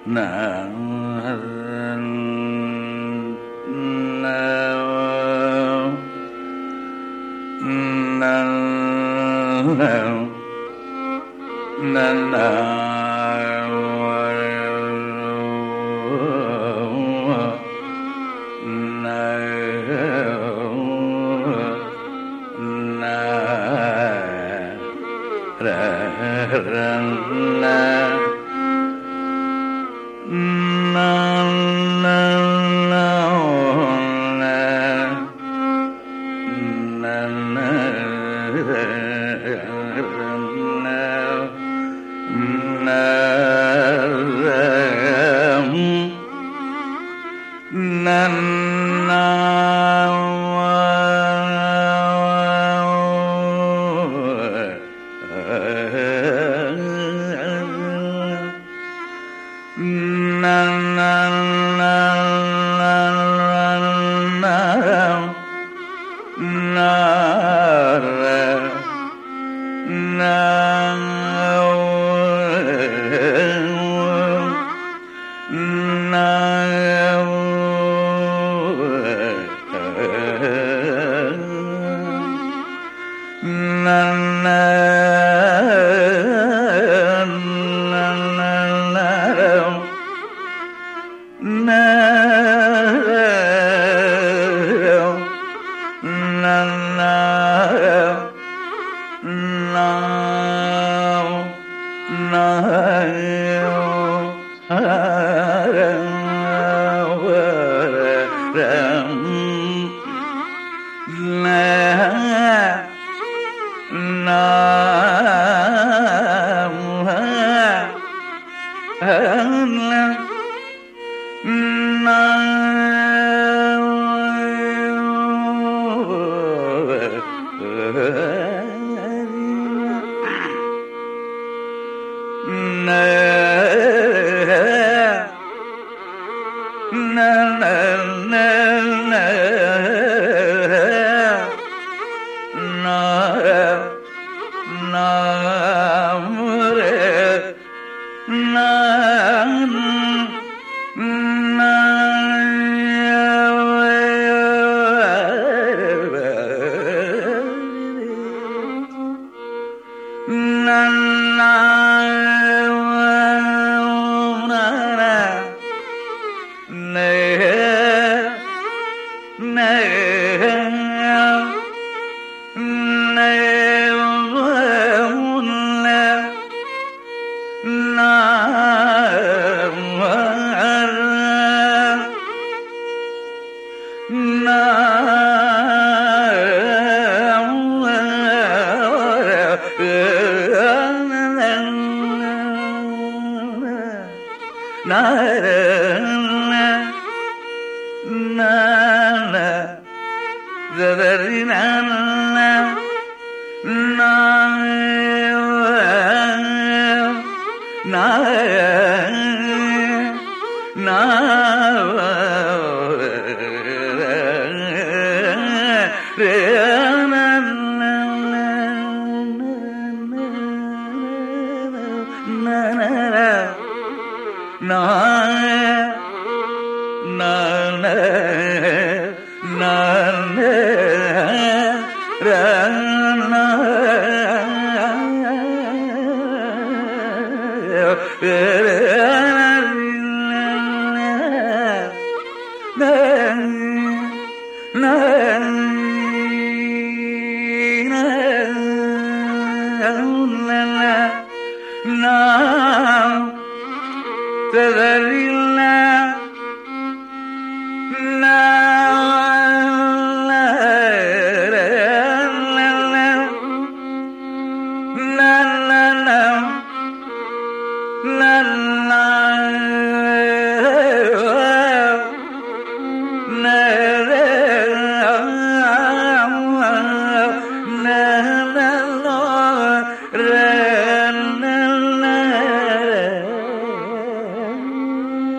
na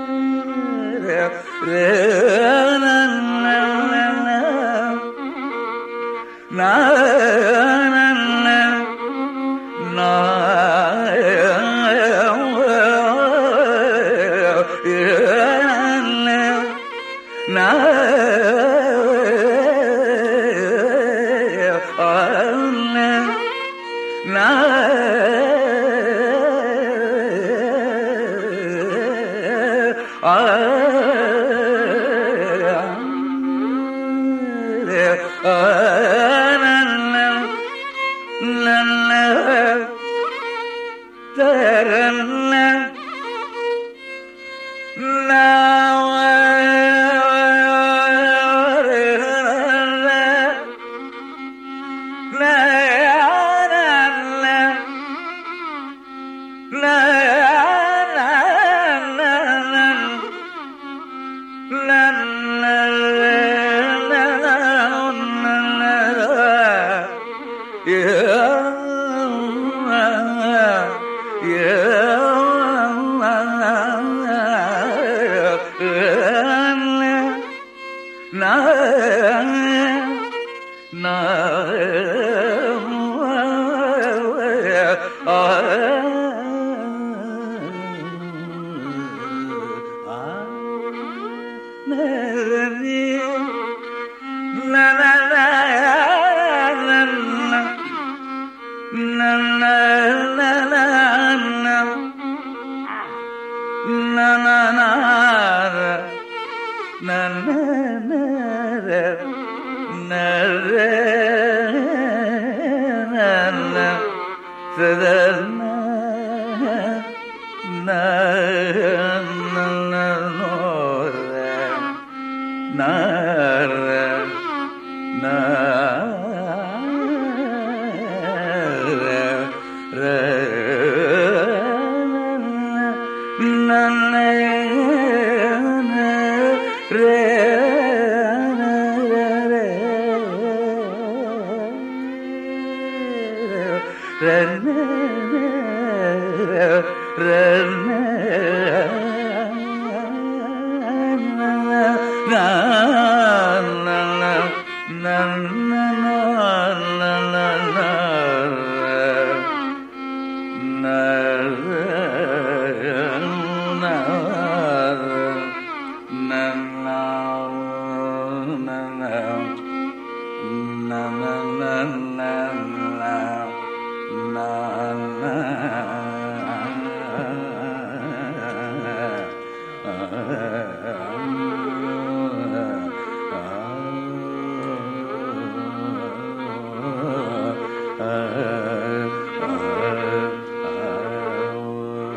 ஆ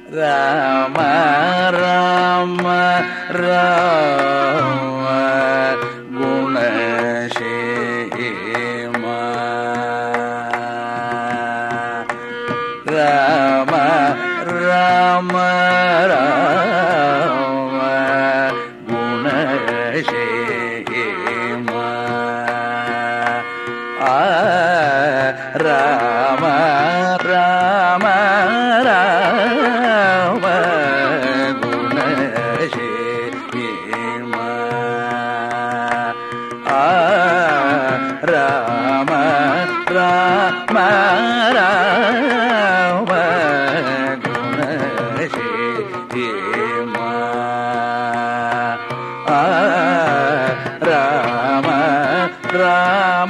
ராம ராம ராம குணசேமா ராம ராம ராம குணசேமா ஆ ராம ராம ராம குணசேமா ஆ ராம ராம ராம குணசேமா ஆ ராம ராம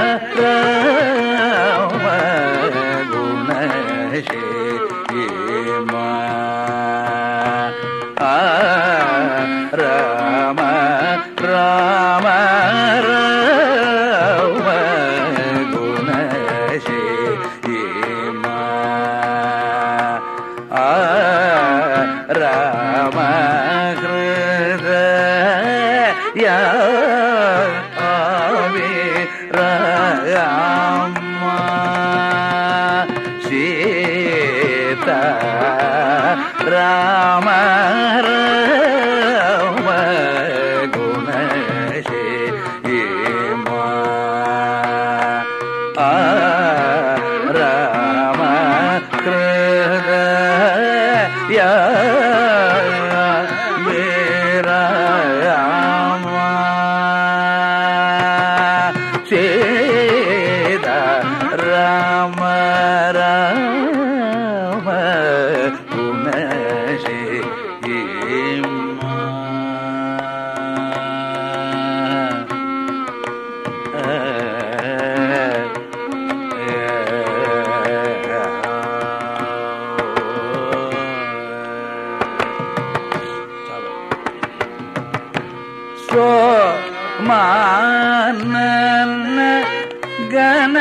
ராம குணசேமா ஆ ராம ராம ராம குணசேமா ஆ ராம ஹிருதய ராம சீதா ராம ராம குணசேமா ஆ ராம ஹிருதய ராம சீதா ராம ராம குணசேமா சோ மானன கண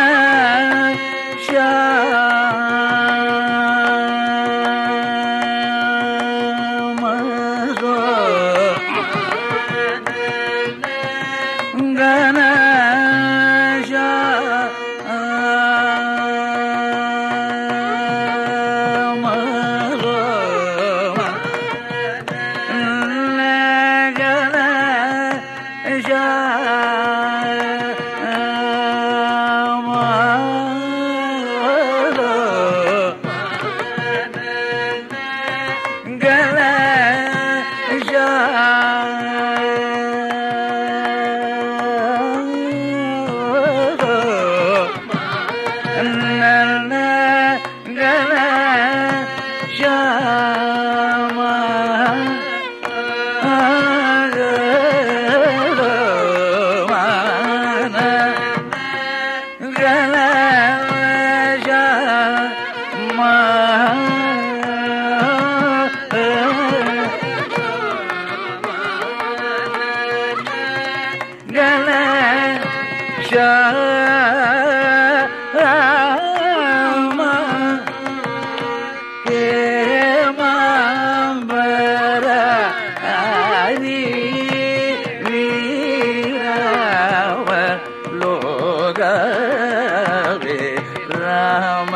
ராம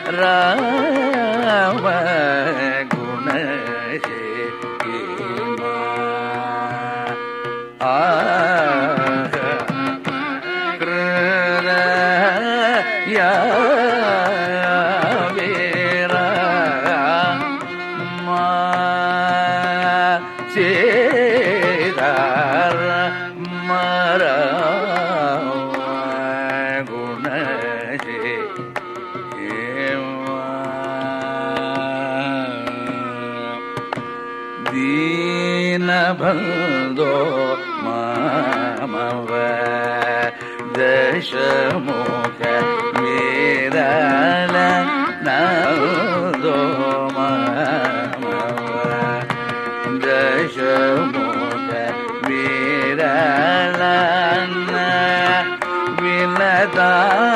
ராம குணசேமா ஆக கிருதய வீரமா சேதார மர குணசே ದೀನಬಂಧೋ ಮಾಮವ ದಶಮುಖ ವೀರಲ ನದೋ ಮಾಮವ ದಶಮುಖ ವೀರಲ ವಿನತ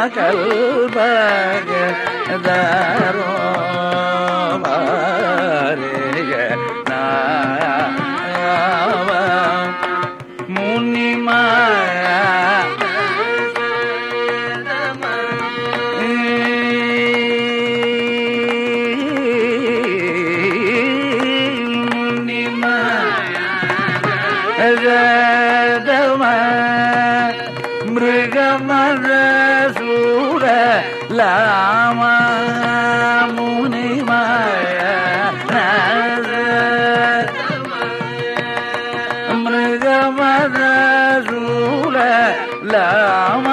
ಕಲ್ಪಗ ದಾರೋ நரதம மிருகமர சூர லாம முனிமய மிருகமர சூர லாம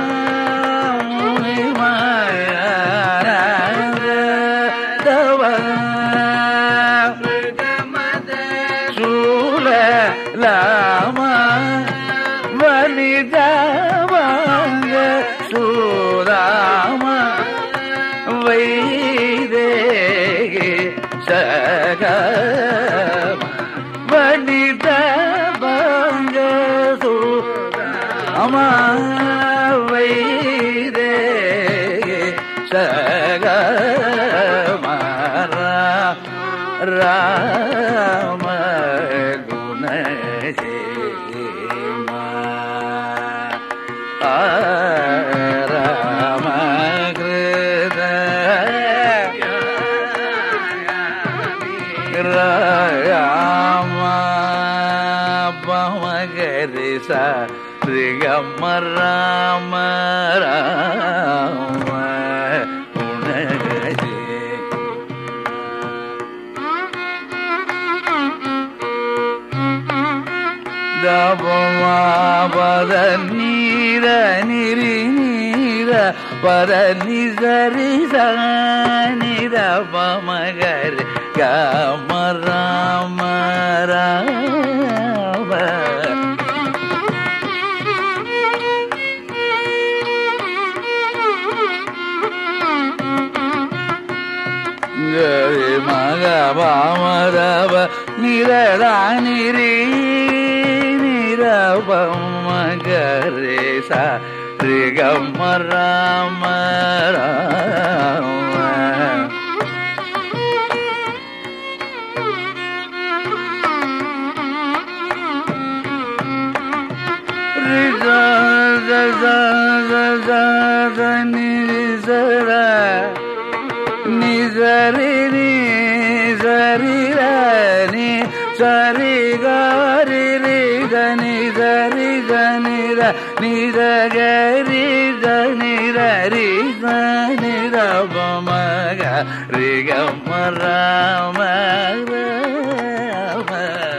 முனிமய சூல லாம வனிதவாங்க சூராம வைதேகி சக வனிதவாங்க சூராம வைதேகி சக ராம குணசேமா ராம கிருத ராம பமகரிச ரிகம ராம ராம குணசே பத நீர நிரி நீர பர நிசரி நிர பமகர் கம ராம ராம ಗರಿ ಮಗ ಬಾಮರವ ನಿರಳ ನಿರಿ ನಿರವ ಮಗರೆ ಸ ರಿ ಗಮ ರಾಮ ರಾಮ ರಿ ಸ ಸ ಸ ಸ ಸ ಸ ನಿ ರಿ ಸ ರ ni sari ni sari ra ni sari ga ri ri ga ni sari ga ni ra ni da ga ri da ni ra ri sa ni ra pa ma ga ri ga ma ra ma ra ma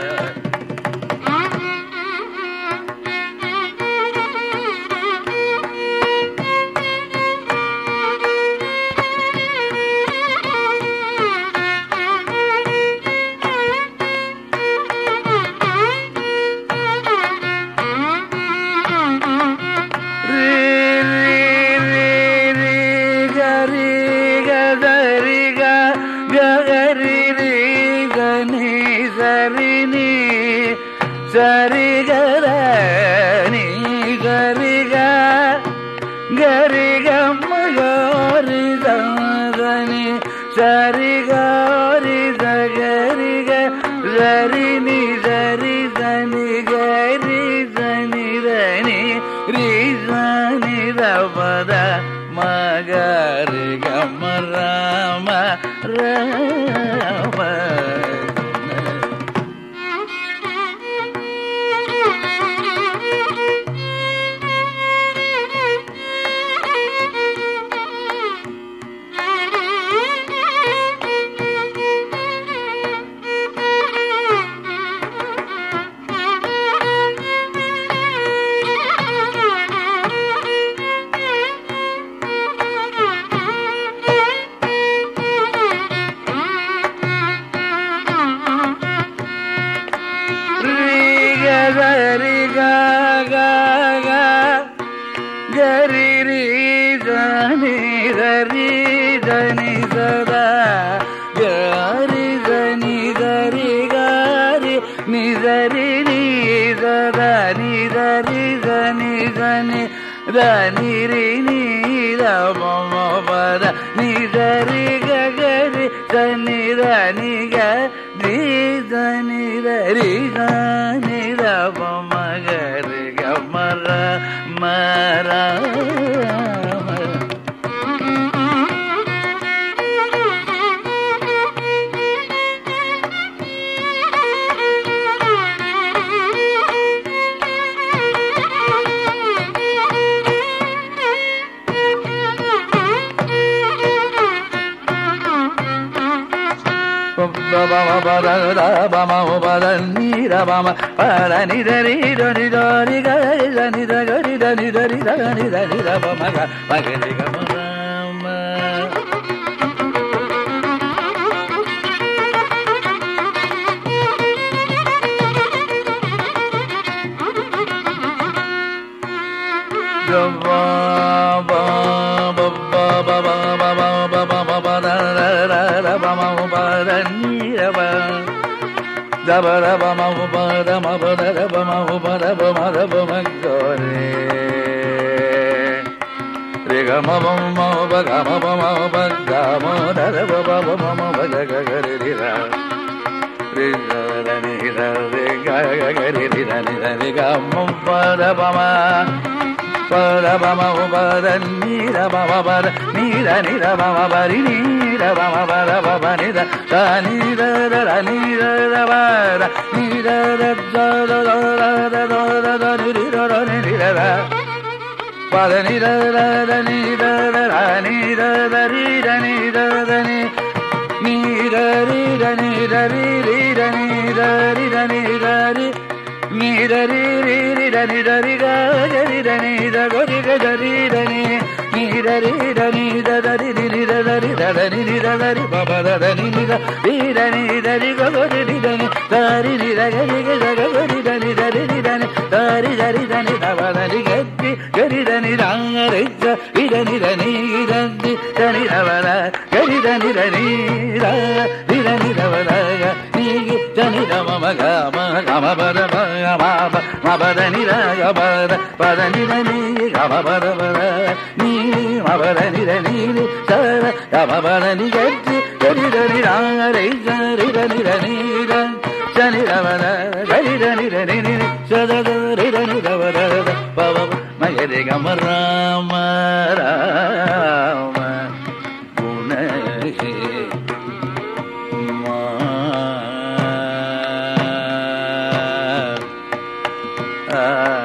ரி ரி ரி ரி க ரி க த ரி க க க ரி ரி க நீ சரி நீ சரி க ர நீ க ரி க க ரி க ம க ரி த த நீ சரி க ரி த க ரி க சரி நீ சரி த நீ க ரி த நீ த நீ ரி த நீ த பத ம க ரி க ம ராம ராம ரி க க ரி க க க க ரி ரி த நீ த ரி த நீ த த க ரி த நீ த ரி க ரி நீ த ரி நீ த த நீ த ரி த நீ த நீ த நீ ரி நீ த ம ம ப த நீ த ரி க க ரி த நீ த நீ க ரி த நீ த ரி க நீ த ப ம க ரி க ம ர ம ர ம. பரபம உபர நீர பம பர நீர நிர பம பரி நீர பம பர பம நிர த நீர ர நீர ர பர நீர ர த ர ர ர ர ர ர நிரி ர ர நிரி ர ர பர நிர ர ர நீர ர ர நீர ர ரி ர நீர ர நீ நீர ரி ர நீர ரி ரி ர நீர ரி ர நீர ரி நீரரி ரீரிடனி டரிக ஜரிடனி தகரி கஜரிடனி நீரரி டனி தரி நிரதரி தடனி நிரதரி பபதனி நிர வீரனி தரி ககரி நிதனி தாரி நிரகரி ககரி தனி தரி நிதனி தாரி தரி தனி தவதனி கத்தி கரிதனி ராங்கரைச்ச இடனி தனி இதந்தி தனி ரவன கரிதனி தனி திரனி ரவன நீகி தனி ரம மக மக பர மப மபத நிர பத பத நிர நீ கம பத பத நீ மபத நிர நீ சர கம பத நி கட்டி கரித நிராரை சரித நிர நீர சனிரவன கரித நிர நிரி சதத ரித நிரவத பவ மகரி கம ராம ராம குணஹே மா